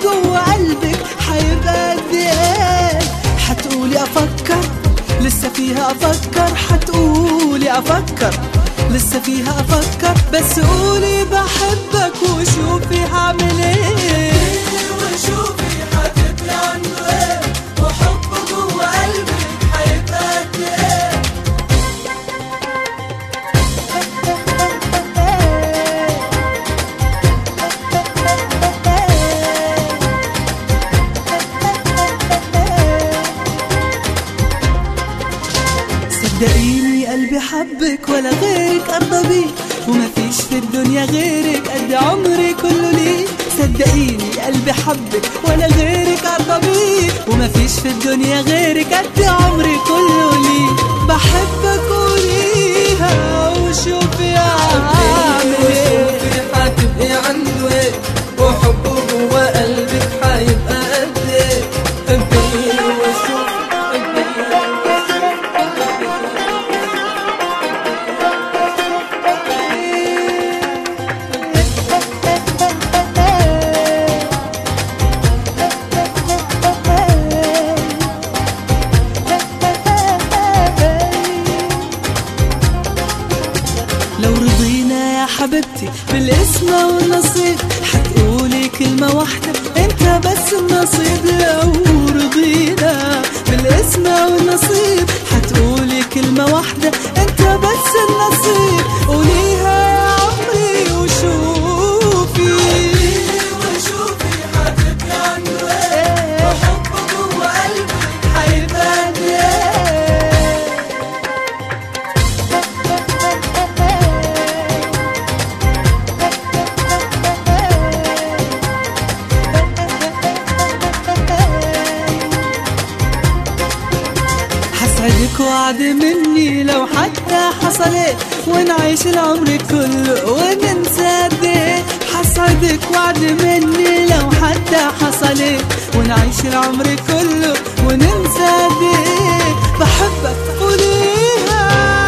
جوه قلبك حيبقى قد ايه حتقولي افكر لسه فيها افكر حتقولي افكر لسه فيها افكر بس قولي بحبك وشوفي هعمل ايه وشوفي هتبقي عنده ايه وحبه جوه قلبك هيبقى قد ايه صدقيني قلبي حبك ولا غيرك ارضى بيه وما فيش في الدنيا غيرك قد عمري كله ليه صدقيني قلبي حبك ولا غيرك ارضى بيه وما فيش في الدنيا غيرك قد عمري كله ليه بحبك قوليها وشوفي اعمل ايه وشوفي هتبقي عنده ايه وحبه جوه قلبك هيبقى قد ايه حبيني وشوفي حبيني لو رضينا يا حبيبتي بالاسم والنصيب حتقولي كلمة واحدة انت بس النصيب لو رضينا بالاسم والنصيب حتقولي كلمة واحدة انت بس النصيب قوليها يا عمري وشوفي وشوفي هتبقي عنده ايه وحبه جوه قلبك هيبقى قد ايه حسعدك وعد مني لو حتى حصلت ونعيش العمر كله وننسى قد ايه حسعدك وعد مني لو حتى حصلت ونعيش العمر كله وننسى قد ايه بحبك قوليها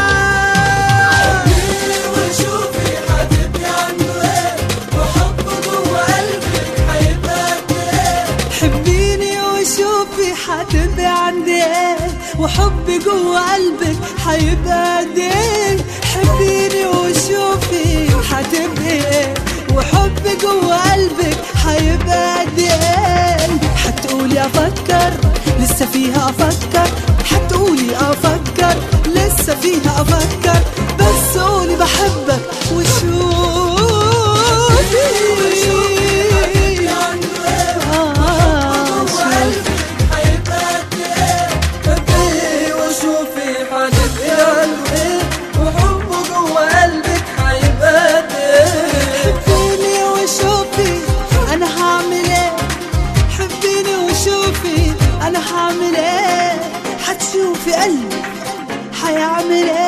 وشوفي هتبقي عنده ايه وحبه جوه قلبك هيبقى قد ايه حبيني وشوفي حتبقى عندي ايه وحبي جوه قلبك حيبقى قد ايه حبيني وشوفي حتبقى ايه وحبي جوه قلبك حيبقى قد ايه حتقولي افكر لسه فيها افكر حتقولي افكر لسه فيها افكر بس قولي بحبك وشوفي آه، شوفي حبيبي وشوفي هتبقي عنده ايه وحبه جوه قلبك هيبقى قد ايه حبيني وشوفي انا هعمل ايه حبيني وشوفي انا هعمل ايه حتشوفي قلبي حيعمل ايه